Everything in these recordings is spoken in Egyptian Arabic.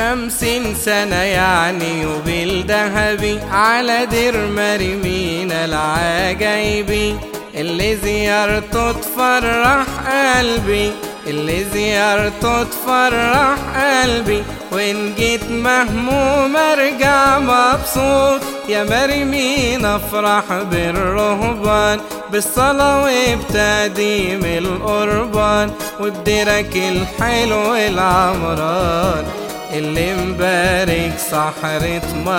خمسين سنة يعني يوبيل ذهبي على دير مريمين العجايبي اللي زيارته تفرح قلبي اللي زيارته تفرح قلبي وإن جيت مهموم ارجع مبسوط يا مريمين افرح بالرهبان بالصلاة وبتقديم القربان وبديرك الحلو العمران اللي مبارك صحرة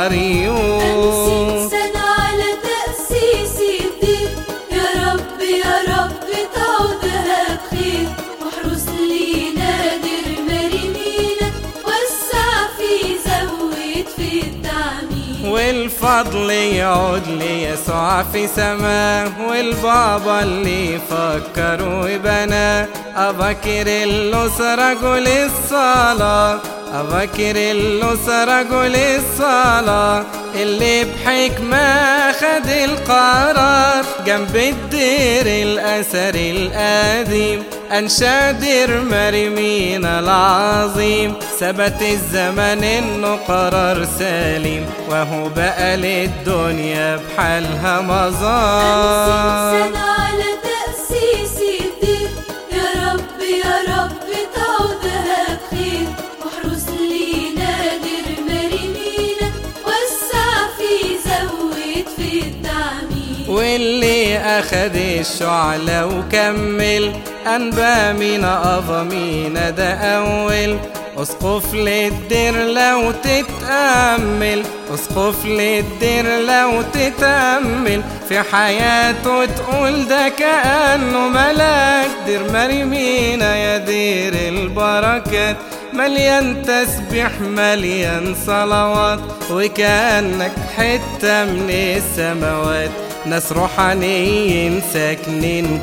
مريوم سنة على تأسيس الدين يا رب يا رب تعودها بخير واحرس لينا دير مريمينا وسع في زود في التعمير والفضل يعود ليسوع في سماه والبابا اللي فكر وبنى أبكر اللص رجل الصلاة أبكر اللص رجل الصلاة اللي بحكمة خد القرار جنب الدير الأثر القديم أنشا دير مريمين العظيم ثبت الزمن إنه قرار سليم وهو بقى للدنيا بحالها مظار سنة على تأسيس الدين يا رب يا رب تعودها بخير واحرس لينا دير مريمينا وسع في زود في التعمير واللي أخد الشعلة وكمل أنبا من أظمينا ده أول أسقف للدير لو تتأمل أسقف للدير لو تتأمل في حياته تقول ده كأنه ملاك دير مريمينا يا دير البركات مليان تسبيح مليان صلوات وكأنك حتة من السماوات ناس روحانيين ساكنين سنة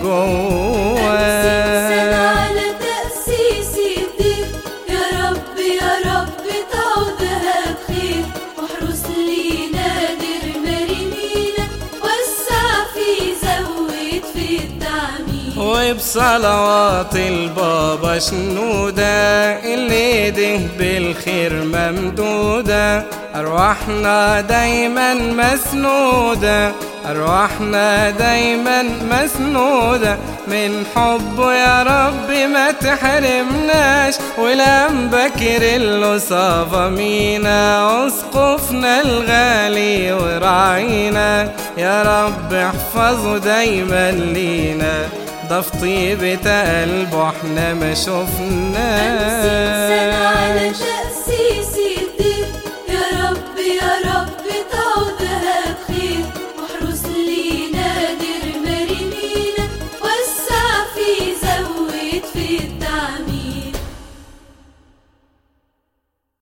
جوه على تأسيس الدين يا رب يا رب تعودها بخير واحرس لينا دير مريمينا وسع في زود في التعمير وبصلوات البابا شنودة اللي ده بالخير ممدودة أرواحنا دايما مسنودة أرواحنا دايما مسنودة من حبه يا رب ما تحرمناش ولم بكر اللي صافى مينا أسقفنا الغالي وراعينا يا رب احفظه دايما لينا ده في طيبة قلبه احنا ما سنة على شفناش تأسيس